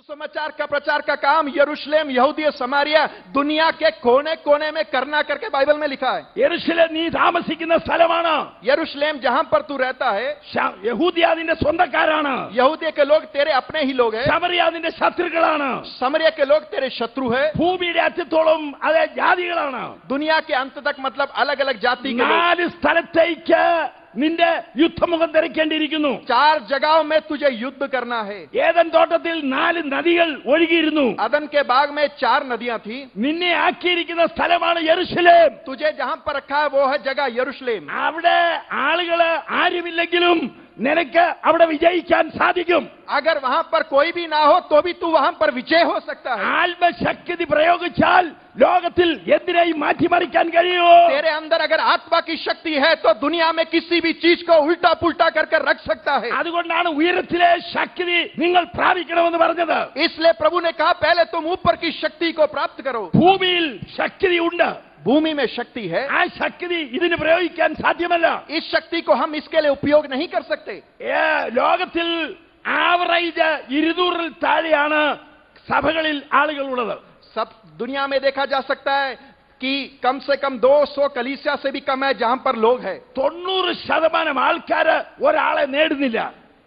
सुसमाचार का प्रचार का काम यरूशलेम यहूदी और समारिया दुनिया के कोने कोने में करना करके बाइबल में लिखा है യെരുശലേം നീ താമസിക്കുന്ന സ്ഥലമാണ് यरूशलेम जहां पर तू रहता है ശ- യഹൂദിയ നിന്റെ സ്വന്തക്കാരാണ് यहूदी के लोग तेरे अपने ही लोग हैं ശമറിയ നിന്റെ ശത്രുക്കളാണ് समरिया के लोग तेरे शत्रु है ഭൂമിയുടെ അറ്റത്തോളം അതെ ജാതികളാണ് दुनिया के अंत तक मतलब अलग अलग जाति के लोग നാല് സ്ഥലത്തേക്ക് നിന്റെ യുദ്ധമുഖം തിരക്കേണ്ടിയിരിക്കുന്നു चार जगहों में तुझे युद्ध करना है ഏതൻ തോട്ടത്തിൽ നാല് നദികൾ ഒഴുകിയിരുന്നു अदन के बाग में चार नदियां थी നിന്നെ ആക്കിയിരിക്കുന്ന സ്ഥലമാണ് യെരുശലേം तुझे जहां पर रखा है वो है जगह यरूशलेम അവിടെ ആളുകള് ആരുമില്ലെങ്കിലും നിനക്ക് അവിടെ വിജയിക്കാൻ സാധിക്കും अगर वहां पर कोई भी ना हो तो भी तू वहां पर विजय हो सकता है ആത്മശക്തി പ്രയോഗിച്ചാൽ ലോകത്തിൽ എന്തിനേയും മാറ്റിമറിക്കാൻ കഴിയുമോ तेरे अंदर अगर आत्मा की शक्ति है तो दुनिया में किसी भी चीज को उल्टा पुल्टा कर कर रख सकता है അതുകൊണ്ടാണ് ഉയരത്തിലെ ശക്തി നിങ്ങൾ പ്രാപിക്കണമെന്ന് പറഞ്ഞത് इसलिए प्रभु ने कहा पहले तुम ऊपर की शक्ति को प्राप्त करो ഭൂമിയിൽ ശക്തി ഉണ്ട് भूमि में शक्ति है ആ ശക്തി ഇതിന് പ്രയോഗിക്കാൻ സാധ്യമല്ല इस शक्ति को हम इसके लिए उपयोग नहीं कर सकते ഏ, ലോകത്തിൽ ആവറേജ് ഇരുന്നൂറിൽ താഴെയാണ് സഭകളിൽ ആളുകളുള്ളത് सब दुनिया में देखा जा सकता है कि कम से कम 200 कलीसिया से भी कम है जहां पर लोग हैं തൊണ്ണൂറ് ശതമാനം ആൾക്കാര് ഒരാളെ നേടുന്നില്ല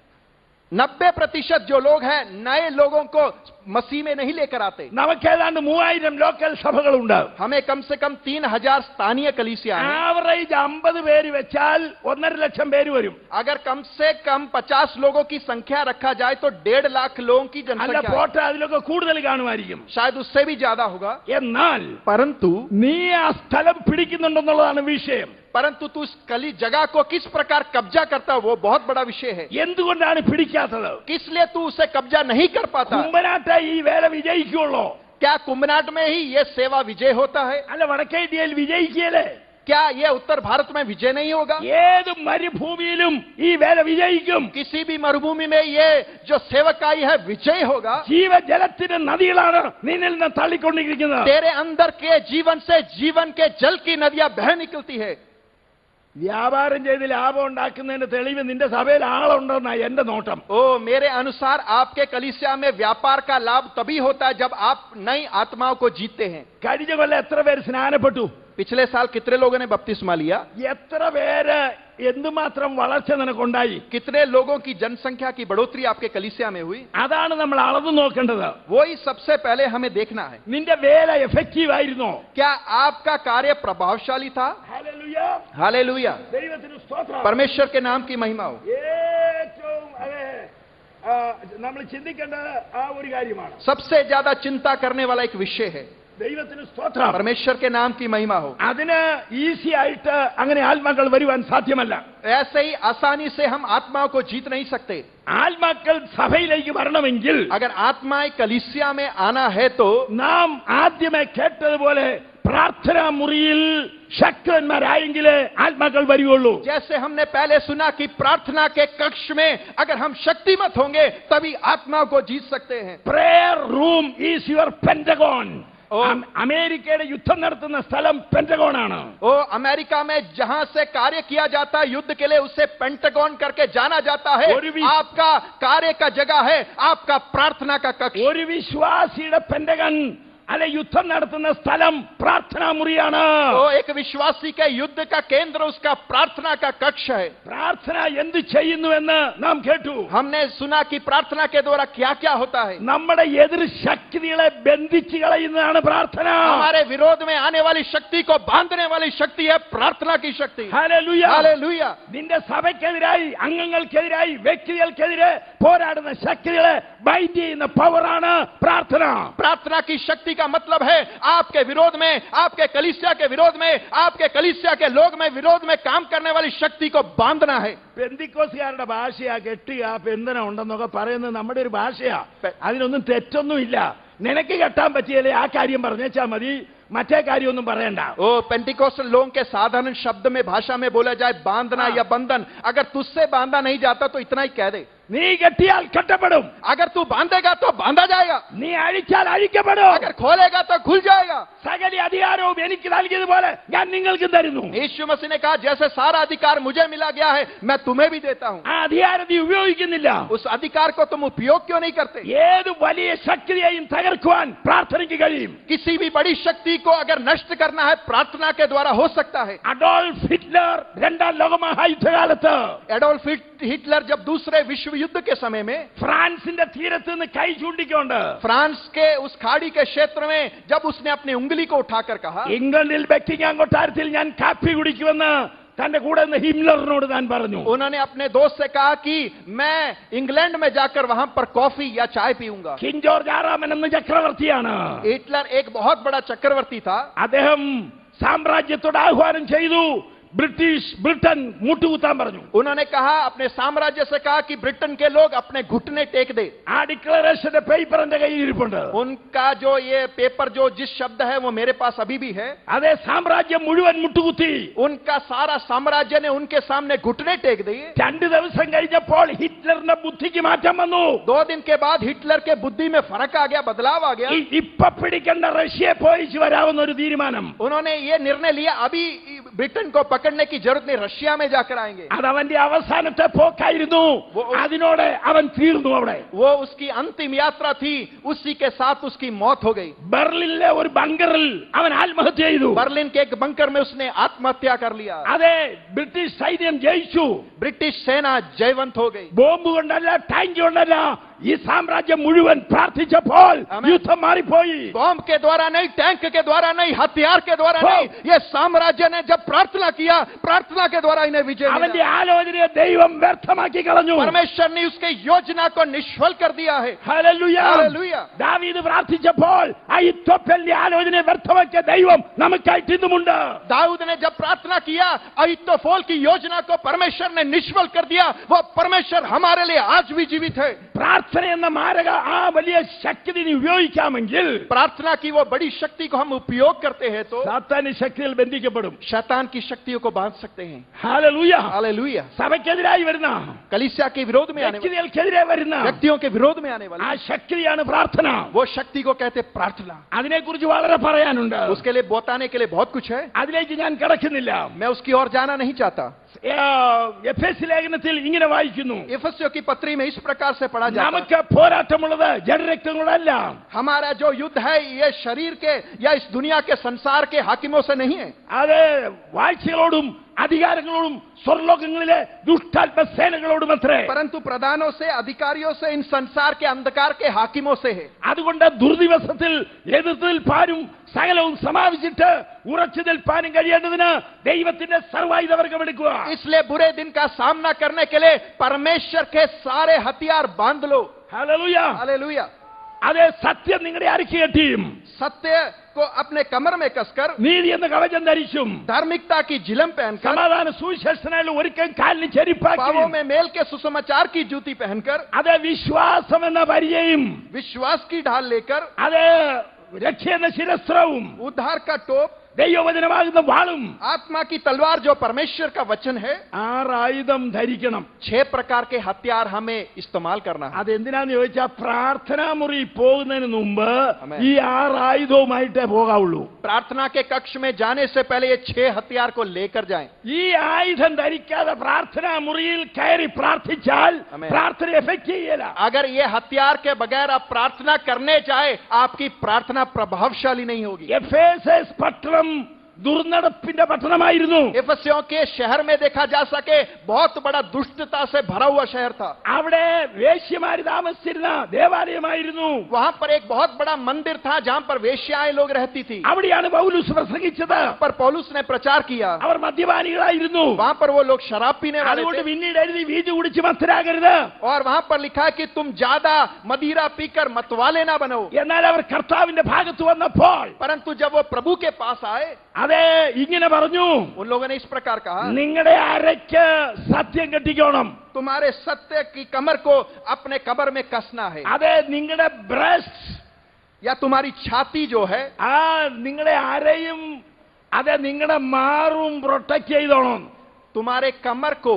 नब्बे प्रतिशत जो लोग हैं नए लोगों को मसीह में नहीं लेकर आते നമുക്ക് ഏതാണ്ട് മൂവായിരം ലോക്കൽ സഭകളുണ്ട് हमें कम से कम तीन हजार स्थानीय कलीसिया हैं ആവറേജ് അമ്പത് പേര് വെച്ചാൽ ഒന്നര ലക്ഷം പേര് വരും अगर कम से कम पचास लोगों की संख्या रखा जाए तो डेढ़ लाख लोगों की അല്ല जनसंख्या है। പോട്ടെ അതിലൊക്കെ കൂടുതൽ കാണുമായിരിക്കും शायद उससे भी ज्यादा होगा എന്നാൽ परंतु നീ ആ സ്ഥലം പിടിക്കുന്നുണ്ടെന്നുള്ളതാണ് വിഷയം परंतु तू उस कली जगह को किस प्रकार कब्जा करता है वो बहुत बड़ा विषय है എന്തുകൊണ്ടാണ് പിടിക്കാത്തത് किस लिए तू उसे कब्जा नहीं कर पाता കുമ്പനാട്ട ഈ വേല വിജയിക്കുള്ളൂ क्या कुंभनाट में ही ये सेवा विजय होता है അല്ല വടക്കേ ഇന്ത്യയിൽ വിജയിക്കല്ലേ क्या ये उत्तर भारत में विजय नहीं होगा ഏത് മരുഭൂമിയിലും ഈ വേല വിജയിക്കും किसी भी मरुभूमि में ये जो सेवकाई है विजय होगा ജീവജലത്തിന്റെ നദികളാണ് നിന്നിൽ നിന്ന് തള്ളിക്കൊണ്ടിരിക്കുന്നത് तेरे अंदर के जीवन से जीवन के जल की नदियां बह निकलती है വ്യാപാരം ചെയ്ത് ലാഭം ഉണ്ടാക്കുന്നതിന്റെ തെളിവ് നിന്റെ സഭയിൽ ആളുണ്ടെന്നാ എന്റെ നോട്ടം ओ मेरे अनुसार आपके कलिसिया में व्यापार का लाभ तभी होता है जब आप नई आत्माओं को जीतते हैं കഴിഞ്ഞ കൊല്ലം എത്ര പേര് സ്നാനപ്പെട്ടു पिछले साल कितने लोगों ने बपतिस्मा लिया എത്ര പേര് എന്തുമാത്രം വളർച്ച നിനക്കുണ്ടായി कितने लोगों की जनसंख्या की बढ़ोतरी आपके कलिसिया में हुई അതാണ് നമ്മൾ അളന്നു നോക്കേണ്ടത് वही सबसे पहले हमें देखना है നിന്റെ വേല എഫക്റ്റീവ് ആയിരുന്നോ क्या आपका कार्य प्रभावशाली था ഹല്ലേലൂയ. हालेलुया ദൈവത്തിന് സ്തോത്രം परमेश्वर के नाम की महिमा हो ഏറ്റവും അതെ ആ, നമ്മൾ ചിന്തിക്കേണ്ടത് ആ ഒരു കാര്യമാണ് सबसे ज्यादा चिंता करने वाला एक विषय है ദൈവത്തിന് സ്തോത്രം परमेश्वर के नाम की महिमा हो അതിന് ഈസി ആയിട്ട് അങ്ങനെ ആത്മാക്കൾ വരുവാൻ സാധ്യമല്ല ऐसे ही आसानी से हम आत्माओं को जीत नहीं सकते ആത്മാക്കൾ സഭയിലേക്ക് വരണമെങ്കിൽ अगर आत्माएं कलिसिया में आना है तो നാം ആദ്യമേ കേട്ടതുപോലെ പ്രാർത്ഥനാ മുറിയിൽ ശക്തന്മാരായെങ്കിലേ ആത്മാക്കൾ വരികയുള്ളൂ जैसे हमने पहले सुना कि प्रार्थना के कक्ष में अगर हम शक्तिमत होंगे तभी आत्माओं को जीत सकते हैं prayer room is your Pentagon ഓ. അമേരിക്കയുടെ യുദ്ധം നടത്തുന്ന സ്ഥലം പെന്റഗോൺ ആണ് ओ अमेरिका में जहां से कार्य किया जाता है युद्ध के लिए उसे पेंटागन करके जाना जाता है और भी- आपका कार्य का जगह है आपका प्रार्थना का कक्ष ഒരു വിശ്വാസിയുടെ പെന്റഗൺ അല്ലെ യുദ്ധം നടത്തുന്ന സ്ഥലം പ്രാർത്ഥനാ മുറിയാണ് तो एक विश्वासी के युद्ध का केंद्र उसका प्रार्थना का कक्ष है പ്രാർത്ഥന എന്ത് ചെയ്യുന്നുവെന്ന് നാം കേട്ടു हमने सुना कि प्रार्थना के द्वारा क्या क्या होता है നമ്മുടെ എതിർ ശക്തികളെ ബന്ധിച്ചു കളയുന്നതാണ് പ്രാർത്ഥന हमारे विरोध में आने वाली शक्ति को बांधने वाली शक्ति है प्रार्थना की शक्ति ഹല്ലേലൂയ. हालेलुया നിന്റെ സഭയ്ക്കെതിരായി അംഗങ്ങൾക്കെതിരായി വ്യക്തികൾക്കെതിരെ പോരാടുന്ന ശക്തികളെ ബൈൻഡ് ചെയ്യുന്ന പവറാണ് പ്രാർത്ഥന प्रार्थना की शक्ति का मतलब है आपके विरोध में आपके कलिसिया के विरोध में आपके कलिसिया के लोग में विरोध में काम करने वाली शक्ति को बांधना है പെന്തിക്കോസുകാരുടെ ഭാഷയാ കെട്ടുക പെന്തന ഉണ്ടെന്നൊക്കെ പറയുന്നത് നമ്മുടെ ഒരു ഭാഷയാ പെ- അതിനൊന്നും തെറ്റൊന്നുമില്ല നിനക്ക് കെട്ടാൻ പറ്റിയല്ലേ ആ കാര്യം പറഞ്ഞേച്ചാ മതി മറ്റേ കാര്യമൊന്നും പറയണ്ട ओ पेंटिकोस्टल लोगों के साधारण शब्द में भाषा में बोला जाए बांधना या बंधन अगर तुझसे बांधा नहीं जाता तो इतना ही कह दे നീ കെട്ടിയാൽ കെട്ടപ്പെടും अगर तू बांधेगा तो बांधा जाएगा നീ അഴിച്ചാൽ അഴിക്കപ്പെടും अगर खोलेगा तो खुल जाएगा സകല അധികാരവും എനിക്ക് നൽകിയതുപോലെ ഞാൻ നിങ്ങൾക്ക് തരുന്നു यीशु मसीह ने कहा जैसे सारा अधिकार मुझे मिला गया है मैं तुम्हें भी देता हूं ആ അധികാരം നീ ഉപയോഗിക്കുന്നില്ല उस अधिकार को तुम उपयोग क्यों नहीं करते ഏത് വലിയ ശക്തിയെയും തകർക്കുവാൻ പ്രാർത്ഥനയ്ക്ക് കഴിയും किसी भी बड़ी शक्ति को अगर नष्ट करना है प्रार्थना के द्वारा हो सकता है അഡോൾഫ് ഹിറ്റ്ലർ രണ്ടാം ലോകമഹായുദ്ധകാലത്ത് एडोल्फ हिट- हिटलर जब दूसरे विश्व युद्ध के समय में ഫ്രാൻസിന്റെ തീരത്ത് നിന്ന് കൈ ചൂണ്ടിക്കൊണ്ട് फ्रांस के उस खाड़ी के क्षेत्र में जब उसने अपनी उंगली को उठाकर कहा ഇംഗ്ലണ്ടിൽ ബെക്കിംഗാം കൊട്ടാരത്തിൽ ഞാൻ കാപ്പി കുടിക്കുമെന്ന് തന്റെ കൂടെ നിന്ന് ഹിംലറിനോട് താൻ പറഞ്ഞു उन्होंने अपने दोस्त से कहा कि मैं इंग्लैंड में जाकर वहां पर कॉफी या चाय पीऊंगा കിങ് ജോർജ് ആറാമൻ എന്ന ചക്രവർത്തിയാണ് हिटलर एक बहुत बड़ा चक्रवर्ती था അദ്ദേഹം സാമ്രാജ്യത്തോട് ആഹ്വാനം ചെയ്തു ബ്രിട്ടീഷ് ബ്രിട്ടൻ മുട്ടുകുത്താൻ പറഞ്ഞു उन्होंने कहा अपने साम्राज्य से कहा कि ब्रिटेन के लोग अपने घुटने टेक दे ആ ഡിക്ലറേഷന്റെ പേപ്പർ എന്റെ കയ്യിൽ ഇരിപ്പുണ്ട് उनका जो ये पेपर जो जिस शब्द है वो मेरे पास अभी भी है അതേ സാമ്രാജ്യം മുഴുവൻ മുട്ടുകുത്തി उनका सारा साम्राज्य ने उनके सामने घुटने टेक दिए രണ്ടു ദിവസം കഴിഞ്ഞപ്പോൾ ഹിറ്റ്ലറിന്റെ ബുദ്ധിക്ക് മാറ്റം വന്നു दो दिन के बाद हिटलर के बुद्धि में फर्क आ गया बदलाव आ गया ഈ ഇപ്പൊ പിടിക്കേണ്ട റഷ്യയെ പോയിച്ചു വരാവുന്ന ഒരു തീരുമാനം उन्होंने ये निर्णय लिया अभी ब्रिटेन को पकड़ने की जरूरत नहीं रशिया में जाकर आएंगे അത് അവന്റെ അവസാനത്തെ പോക്കായിരുന്നു അതിനോടെ അവൻ തീർന്നു അവിടെ वो उसकी अंतिम यात्रा थी उसी के साथ उसकी मौत हो गई ബെർലിനിലെ ഒരു ബങ്കറിൽ അവൻ ആത്മഹത്യ ചെയ്തു बर्लिन के एक बंकर में उसने आत्महत्या कर लिया അതെ ബ്രിട്ടീഷ് സൈന്യം ജയിച്ചു ब्रिटिश सेना जयवंत हो गई ബോംബ് കൊണ്ടല്ല ടാങ്ക് കൊണ്ടല്ല ഈ സാമ്രാജ്യം മുഴുവൻ പ്രാർത്ഥിച്ചപ്പോൾ ആമേൻ. യുദ്ധം മാറിപ്പോയി बॉम्ब के द्वारा नहीं टैंक के द्वारा नहीं हथियार के द्वारा हो। नहीं ये साम्राज्य ने जब प्रार्थना किया प्रार्थना के द्वारा इन्हें विजय അവന്റെ मिला। ആലോചനയെ ദൈവം വ്യർത്ഥമാക്കി കളഞ്ഞു परमेश्वर ने उसके योजना को निष्फल कर दिया है ഹല്ലേലൂയ. ഹല്ലേലൂയ. ദാവീദ് പ്രാർത്ഥിച്ചപ്പോൾ ആ ഇത്തൊപ്പലിന്റെ ആലോചനയെ വ്യർത്ഥമാക്കിയ ദൈവം നമുക്കായിട്ട് ഇന്നുമുണ്ട് दाऊद ने जब प्रार्थना किया अहितोफोल की योजना को परमेश्वर ने निष्फल कर दिया वो परमेश्वर हमारे लिए आज भी जीवित है പ്രാർത്ഥന എന്ന മാരക ആ വലിയ ശക്തി നീ ഉപയോഗിക്കാമെങ്കിൽ प्रार्थना की वो बड़ी शक्ति को हम उपयोग करते हैं तो സാത്താന് ശക്തിയിൽ ബന്ധിക്കപ്പെടും शैतान की शक्तियों को बांध सकते हैं ഹാലലൂയ हालेलुया സഭയ്ക്കെതിരായി വരുന്ന कलिसिया के विरोध में आने वाली വ്യക്തികൾക്കെതിരെ വരുന്ന व्यक्तियों के विरोध में आने ആ वाली ശക്തിയാണ് പ്രാർത്ഥന वो शक्ति को कहते प्रार्थना അതിനെക്കുറിച്ച് വളരെ പറയാനുണ്ട് उसके लिए बताने के लिए बहुत कुछ है അതിലേക്ക് ഞാൻ കിടക്കുന്നില്ല मैं उसकी ओर जाना नहीं चाहता എഫ് എസ് ലേഖനത്തിൽ ഇങ്ങനെ വായിക്കുന്നു इफिसियों की पत्री में इस प्रकार से पढ़ा जाता है നമുക്ക് പോരാട്ടമുള്ളത് ജഡരക്തങ്ങളല്ല हमारा जो युद्ध है ये शरीर के या इस दुनिया के संसार के हाकिमों से नहीं है അത് വാഴ്ചകളോടും അധികാരങ്ങളോടും സ്വർലോകങ്ങളിലെ ദുഷ്ടാത്മ സേനകളോടും അത്രേ परंतु प्रधानों से अधिकारियों से इन संसार के अंधकार के हाकिमों से है അതുകൊണ്ട് ദുർദിവസത്തിൽ എതിർത്ത് നിൽപ്പാനും സകലവും സമാപിച്ചിട്ട് ഉറച്ചു നിൽപ്പാനും കഴിയേണ്ടതിന് ദൈവത്തിന്റെ സർവായുധവർഗം എടുക്കുക इसलिए बुरे दिन का सामना करने के लिए परमेश्वर के सारे हथियार बांध लो ഹല്ലേലൂയ हालेलुया അതേ സത്യം നിങ്ങളുടെ അരക്കി കെട്ടിയും सत्य को अपने कमर में कसकर നീതി എന്ന കവചം ധരിച്ചും धार्मिकता की झिलम पहनकर സമാധാന സുവിശേഷനായുള്ള ഒരുക്കം കാലിന് ചെരിപ്പാക്കി पावों में मेल के सुसमाचार की जूती पहनकर അത് വിശ്വാസം എന്ന പരിചയം विश्वास की ढाल लेकर അത് രക്ഷ എന്ന ശിരസ്ത്രവും उद्धार का टोप ദൈവവചനമാകുന്ന വാളും आत्मा की तलवार जो परमेश्वर का वचन है ആറായുധം ധരിക്കണം छह प्रकार के हथियार हमें इस्तेमाल करना है അതെന്തിനാന്ന് ചോദിച്ചാൽ പ്രാർത്ഥനാ മുറി പോകുന്നതിന് മുമ്പ് ആമേൻ. ഈ ആറായുധവുമായിട്ടേ പോകാവുള്ളൂ प्रार्थना के कक्ष में जाने से पहले ये छह हथियार को लेकर जाएं ഈ ആയുധം ധരിക്കാതെ പ്രാർത്ഥനാ മുറിയിൽ കയറി പ്രാർത്ഥിച്ചാൽ ആമേൻ. പ്രാർത്ഥന എഫക്ട് ചെയ്യല अगर ये हथियार के बगैर आप प्रार्थना करने जाए आपकी प्रार्थना प्रभावशाली नहीं होगी എഫ് എസ് എസ് പട്ടണം ദുർനടപ്പിന്റെ പട്ടണമായിരുന്നു इफिसियों के शहर में देखा जा सके बहुत बड़ा दुष्टता से भरा हुआ शहर था അവിടെ വേശ്യമാര് താമസിച്ചിരുന്ന ദേവാലയമായിരുന്നു वहां पर एक बहुत बड़ा मंदिर था जहां पर वेश्याएं लोग रहती थी അവിടെയാണ് പൗലൂസ് പ്രസംഗിച്ചത് पर पौलुस ने प्रचार किया അവർ മദ്യപാനികളായിരുന്നു वहां पर वो लोग शराब पीने वाले അതുകൊണ്ട് थे പിന്നീട് എഴുതി വീതി കുടിച്ച് മത്തരാകരുത് और वहां पर लिखा है कि तुम ज्यादा मदिरा पीकर मतवाले ना बनो എന്നാൽ അവർ കർത്താവിന്റെ ഭാഗത്ത് വന്നപ്പോൾ परंतु जब वो प्रभु के पास आए അതെ ഇങ്ങനെ പറഞ്ഞു उन लोगों ने इस प्रकार कहा നിങ്ങളുടെ അരയ്ക്ക് സത്യം കെട്ടിക്കോണം तुम्हारे सत्य की कमर को अपने कबर में कसना है അതെ നിങ്ങളുടെ ബ്രസ്റ്റ് या तुम्हारी छाती जो है ആ നിങ്ങളുടെ അരയും അതെ നിങ്ങളുടെ മാറും പ്രൊട്ടക്ട് ചെയ്തോണം तुम्हारे कमर को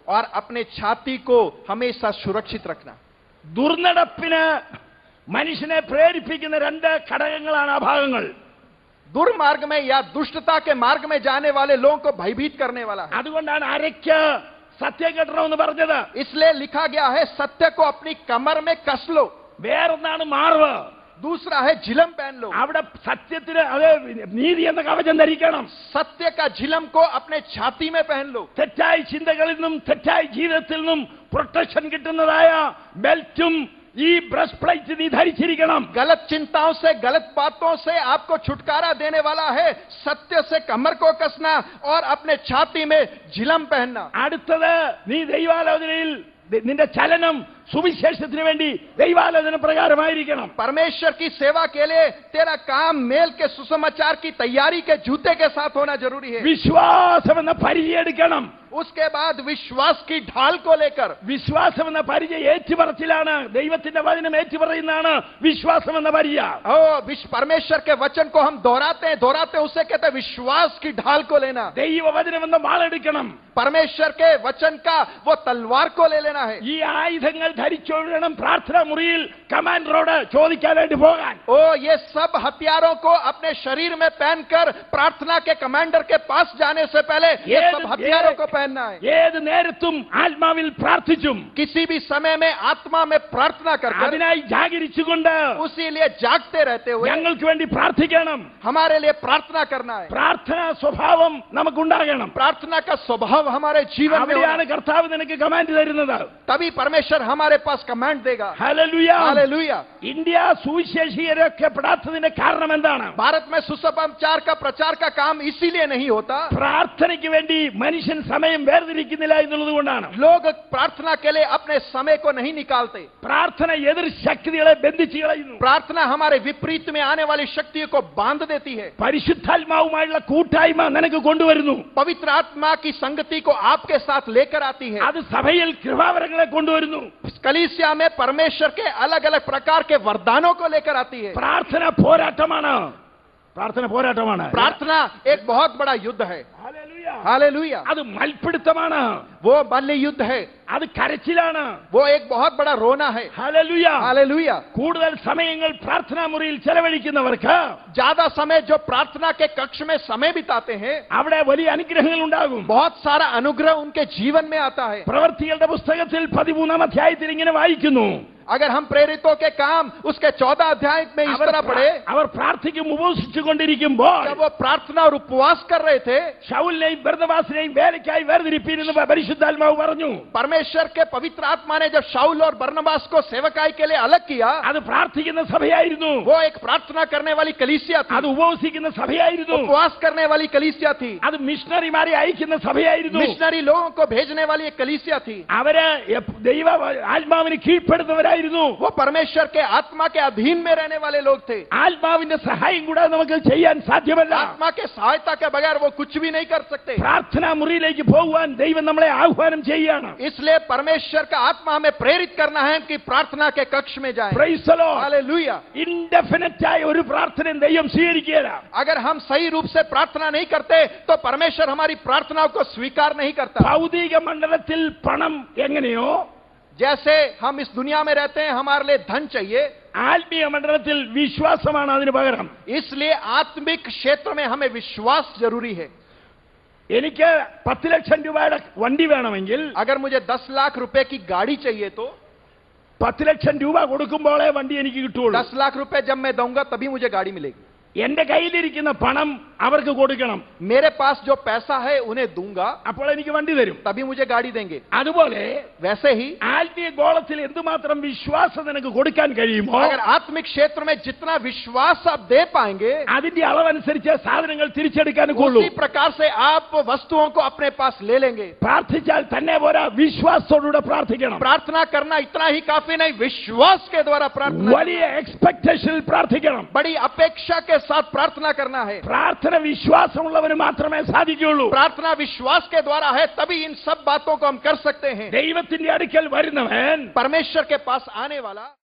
और अपने छाती को हमेशा सुरक्षित रखना ദുർനടപ്പിന് മനുഷ്യനെ പ്രേരിപ്പിക്കുന്ന രണ്ട് ഘടകങ്ങളാണ് ആ ഭാഗങ്ങൾ दुर्मार्ग में या दुष्टता के मार्ग में जाने वाले लोगों को भयभीत करने वाला है അതുകൊണ്ടാണ് അരയ്ക്ക് സത്യം കെട്ടണമെന്ന് പറഞ്ഞത് इसलिए लिखा गया है सत्य को अपनी कमर में कस लो വേറൊന്നാണ് മാർവ് दूसरा है झिलम पहन लो അവിടെ സത്യത്തിന് അത് നീതി എന്ന കവചം ധരിക്കണം सत्य का झिलम को अपने छाती में पहन लो തെറ്റായ ചിന്തകളിൽ നിന്നും തെറ്റായ ജീവിതത്തിൽ നിന്നും പ്രൊട്ടക്ഷൻ കിട്ടുന്നതായ ബെൽറ്റും ഈ ബ്രസ്റ്റ് പ്ലേറ്റ് നീ ധരിച്ചിരിക്കണം गलत चिंताओं से गलत बातों से आपको छुटकारा देने वाला है सत्य से कमर को कसना और अपने छाती में झिलम पहनना അടുത്തത് നീ ദൈവാലോചനയിൽ നി- നിന്റെ ചലനം സുവിശേഷത്തിന് വേണ്ടി ദൈവാലോചന പ്രകാരമായിരിക്കണം परमेश्वर की सेवा के लिए तेरा काम मेल के सुसमाचार की तैयारी के जूते के साथ होना जरूरी है വിശ്വാസം എന്ന പരിചയം എടുക്കണം उसके बाद विश्वास की ढाल को लेकर വിശ്വാസം എന്ന പരിചയം ഏറ്റുപറച്ചിലാണ് ദൈവത്തിന്റെ വചനം ഏറ്റുപറയുന്നതാണ് വിശ്വാസം എന്ന പരിചയ ओ विश्व परमेश्वर के वचन को हम दोहराते हैं दोहराते हैं उसे कहते हैं विश्वास की ढाल को लेना ദൈവവചനം എന്ന വാളെടുക്കണം परमेश्वर के वचन का वो तलवार को ले लेना है ഈ ആയുധങ്ങൾ ധരിച്ചൊഴുകണം പ്രാർത്ഥനാ മുറിയിൽ കമാൻഡറോട് ചോദിക്കാനായിട്ട് പോകാൻ ओ ये सब हथियारों को अपने शरीर में पहनकर प्रार्थना के कमांडर के पास जाने से पहले ये ये- सब हथियारों ये- को पहनना है ഏത് നേരത്തും ആത്മാവിൽ പ്രാർത്ഥിച്ചും किसी भी समय में आत्मा में प्रार्थना कर അതിനായി ജാഗരിച്ചുകൊണ്ട് उसी लिए जागते रहते हुए ഞങ്ങൾക്ക് വേണ്ടി പ്രാർത്ഥിക്കണം हमारे लिए प्रार्थना करना है പ്രാർത്ഥനാ സ്വഭാവം നമുക്കുണ്ടാകണം प्रार्थना का स्वभाव हमारे जीवन में അവിടെയാണ് होना है। കർത്താവ് നിനക്ക് കമാൻഡ് തരുന്നത് तभी परमेश्वर हमारे पास कमांड देगा ഹല്ലേലൂയ हालेलुया ഇന്ത്യ സുവിശേഷീയരൊക്കെ പെടാത്തതിന്റെ കാരണം എന്താണ് भारत में सुसमाचार का प्रचार का काम इसीलिए नहीं होता പ്രാർത്ഥനയ്ക്ക് വേണ്ടി മനുഷ്യൻ സമയം വേർതിരിക്കുന്നില്ല എന്നുള്ളത് കൊണ്ടാണ് लोग प्रार्थना के लिए अपने समय को नहीं निकालते പ്രാർത്ഥന എതിർ ശക്തികളെ ബന്ധിച്ചു കളയുന്നു प्रार्थना हमारे विपरीत में आने वाली शक्तियों को बांध देती है പരിശുദ്ധാത്മാവുമായുള്ള കൂട്ടായ്മ നിനക്ക് കൊണ്ടുവരുന്നു पवित्र आत्मा की संगति को आपके साथ लेकर आती है അത് സഭയിൽ കൃപാവരങ്ങളെ കൊണ്ടുവരുന്നു कलीसिया में परमेश्वर के अलग अलग प्रकार के वरदानों को लेकर आती है പ്രാർത്ഥന പോരാട്ടമാണ് പ്രാർത്ഥന പോരാട്ടമാണ് प्रार्थना एक बहुत बड़ा युद्ध है ഹല്ലേലൂയ. हालेलुया അത് മൽപ്പിടുത്തമാണ് वो बाल्य युद्ध है അത് കരച്ചിലാണ് वो एक बहुत बड़ा रोना है ഹല്ലേലൂയ. हालेलुया കൂടുതൽ സമയങ്ങൾ പ്രാർത്ഥനാ മുറിയിൽ ചെലവഴിക്കുന്നവർക്ക് ज्यादा समय जो प्रार्थना के कक्ष में समय बिताते हैं അവിടെ വലിയ അനുഗ്രഹങ്ങൾ ഉണ്ടാകും बहुत सारा अनुग्रह उनके जीवन में आता है പ്രവർത്തികളുടെ പുസ്തകത്തിൽ പതിമൂന്നാം അധ്യായത്തിൽ ഇങ്ങനെ വായിക്കുന്നു अगर हम प्रेरितों के काम उसके चौदह अध्याय में इस അവർ तरह पढ़े പ്രാ- അവർ പ്രാർത്ഥിക്കും ഉപവസിച്ചു കൊണ്ടിരിക്കുമ്പോൾ जब वो प्रार्थना और उपवास कर रहे थे ഷൗലിനെയും ബർദവാസിനെയും വേലയ്ക്കായി വേർതിരിപ്പിരുന്ന് പരിശുദ്ധാത്മാവ് പറഞ്ഞു परमेश्वर के पवित्र आत्मा ने जब शाउल और बर्नबास को सेवकाई के लिए अलग किया അത് പ്രാർത്ഥിക്കുന്ന സഭയായിരുന്നു वो एक प्रार्थना करने वाली कलीसिया അത് थी ഉപവസിക്കുന്ന സഭയായിരുന്നു उपवास करने वाली कलीसिया थी അത് മിഷണറിമാരെ അയക്കുന്ന സഭയായിരുന്നു मिशनरी लोगों को भेजने वाली एक कलीसिया थी അവര് എപ്- ദൈവ ആത്മാവിന് കീഴ്പ്പെടുന്നവരായിരുന്നു वो परमेश्वर के आत्मा के अधीन में रहने वाले लोग थे ആത്മാവിന്റെ സഹായം കൂടാതെ നമുക്ക് ചെയ്യാൻ സാധ്യമല്ല आत्मा के सहायता के बगैर वो कुछ भी नहीं कर सकते പ്രാർത്ഥനാ മുറിയിലേക്ക് പോകുവാൻ ദൈവം നമ്മളെ ആഹ്വാനം ചെയ്യാണ് इसलिए परमेश्वर का आत्मा हमें प्रेरित करना है कि प्रार्थना के कक्ष में जाएं Praise the Lord. हालेलुया ഇൻഡെഫിനറ്റ് ആയ ഒരു പ്രാർത്ഥനയും ദൈവം സ്വീകരിക്കുകയില്ല अगर हम सही रूप से प्रार्थना नहीं करते तो परमेश्वर हमारी प्रार्थनाओं को स्वीकार नहीं करता ഭൗതിക മണ്ഡലത്തിൽ പണം എങ്ങനെയോ जैसे हम इस दुनिया में रहते हैं हमारे लिए धन चाहिए ആത്മീയ മണ്ഡലത്തിൽ വിശ്വാസമാണ് അതിന് പകരം इसलिए आत्मिक क्षेत्र में हमें विश्वास जरूरी है എനിക്ക് പത്ത് ലക്ഷം രൂപയുടെ വണ്ടി വേണമെങ്കിൽ अगर मुझे दस लाख रुपए की गाड़ी चाहिए तो പത്ത് ലക്ഷം രൂപ കൊടുക്കുമ്പോഴേ വണ്ടി എനിക്ക് കിട്ടുള്ളൂ दस लाख रुपए जब मैं दूंगा तभी मुझे गाड़ी मिलेगी എന്റെ കയ്യിലിരിക്കുന്ന പണം അവർക്ക് കൊടുക്കണം मेरे पास जो पैसा है उन्हें दूंगा അപ്പോൾ എനിക്ക് വണ്ടി തരും तभी मुझे गाड़ी देंगे അതുപോലെ वैसे ही ആത്മീയ ഗോളത്തിൽ എന്തുമാത്രം വിശ്വാസം നിനക്ക് കൊടുക്കാൻ കഴിയുമോ अगर आत्मिक क्षेत्र में जितना विश्वास आप दे पाएंगे അതിന്റെ അളവനുസരിച്ച് സാധനങ്ങൾ തിരിച്ചെടുക്കാൻ കൊള്ളൂ उसी प्रकार से आप वस्तुओं को अपने पास ले लेंगे പ്രാർത്ഥിച്ചാൽ തന്നെ പോരാ വിശ്വാസത്തോടുകൂടെ പ്രാർത്ഥിക്കണം प्रार्थना करना इतना ही काफी नहीं विश्वास के द्वारा प्रार्थना വലിയ എക്സ്പെക്ടേഷനിൽ പ്രാർത്ഥിക്കണം बड़ी अपेक्षा के साथ प्रार्थना करना है പ്രാർത്ഥന വിശ്വാസമുള്ളവന് മാത്രമേ സാധിക്കുകയുള്ളൂ प्रार्थना विश्वास के द्वारा है तभी इन सब बातों को हम कर सकते हैं ദൈവത്തിന്റെ അടുക്കൽ വരുന്നവൻ परमेश्वर के पास आने वाला